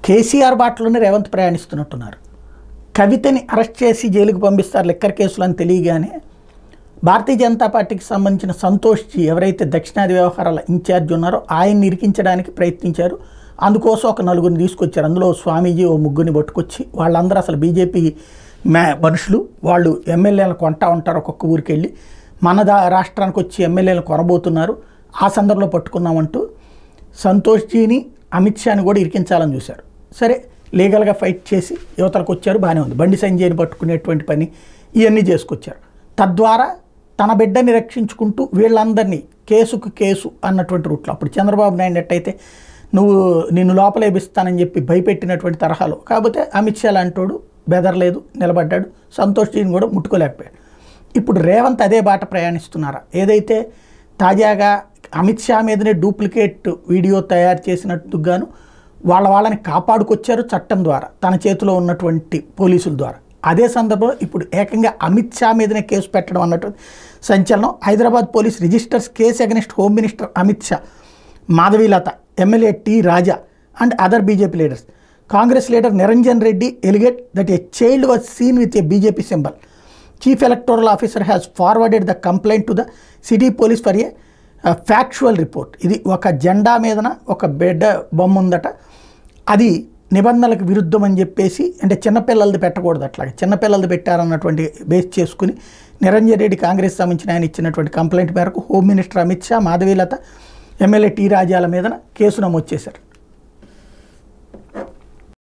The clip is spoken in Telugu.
కేసీఆర్ బాటలోనే రేవంత్ ప్రయాణిస్తున్నట్టున్నారు కవితని అరెస్ట్ చేసి జైలుకు పంపిస్తారు లిక్కర్ కేసులు అని తెలియగానే భారతీయ జనతా పార్టీకి సంబంధించిన సంతోష్ జీ ఎవరైతే దక్షిణాది వ్యవహారాల ఇన్ఛార్జ్ ఉన్నారో ఆయన్ని ఇరికించడానికి ప్రయత్నించారు అందుకోసం ఒక నలుగురిని తీసుకొచ్చారు అందులో స్వామీజీ ఓ ముగ్గురిని పట్టుకొచ్చి వాళ్ళందరూ అసలు బీజేపీ మ్యా మనుషులు వాళ్ళు ఎమ్మెల్యేలను కొంటా ఉంటారు ఒక్కొక్క ఊరికి వెళ్ళి మన దా రాష్ట్రానికి వచ్చి ఎమ్మెల్యేలు కొనబోతున్నారు ఆ సందర్భంలో పట్టుకున్నామంటూ సంతోష్ జీని అమిత్ షాని కూడా ఇరికించాలని చూశారు సరే లీగల్గా ఫైట్ చేసి యువతలకు వచ్చారు బాగానే ఉంది బండి సంజయ్ని పట్టుకునేటువంటి పని ఇవన్నీ చేసుకొచ్చారు తద్వారా తన బిడ్డని రక్షించుకుంటూ వీళ్ళందరినీ కేసుకు కేసు అన్నటువంటి రూట్లో అప్పుడు చంద్రబాబు నాయుడు ఎట్టయితే నువ్వు నిన్ను లోపలేపిస్తానని చెప్పి భయపెట్టినటువంటి తరహాలో కాకపోతే అమిత్ షా లాంటోడు బెదరలేదు నిలబడ్డాడు సంతోష్ జీని కూడా ముట్టుకోలేకపోయాడు ఇప్పుడు రేవంత్ అదే బాట ప్రయాణిస్తున్నారా ఏదైతే తాజాగా అమిత్ షా మీదనే డూప్లికేట్ వీడియో తయారు చేసినట్టుగాను వాళ్ళ వాళ్ళని కాపాడుకొచ్చారు చట్టం ద్వారా తన చేతిలో ఉన్నటువంటి పోలీసుల ద్వారా అదే సందర్భంలో ఇప్పుడు ఏకంగా అమిత్ షా మీదనే కేసు పెట్టడం అన్నట్టు సంచలనం Hyderabad police registers case against home minister Amit Shah Madhavi Latha MLA T Raja and other BJP leaders Congress leader Niranjan Reddy alleged that a child was seen with a BJP symbol chief electoral officer has forwarded the complaint to the city police for a factual report ఇది ఒక జెండా మీదన ఒక బిడ్డ బొమ్మ ఉందట అది నిబంధనలకు విరుద్ధం అని చెప్పేసి అంటే చిన్నపిల్లలది పెట్టకూడదు అట్లాగే చిన్నపిల్లలది పెట్టారన్నటువంటి బేస్ చేసుకుని నిరంజన్ రెడ్డి కాంగ్రెస్ సంబంధించిన ఆయన ఇచ్చినటువంటి కంప్లైంట్ మేరకు home minister Amit Shah Madhavi Latha MLA T రాజాల మీదన కేసు నమోదు చేశారు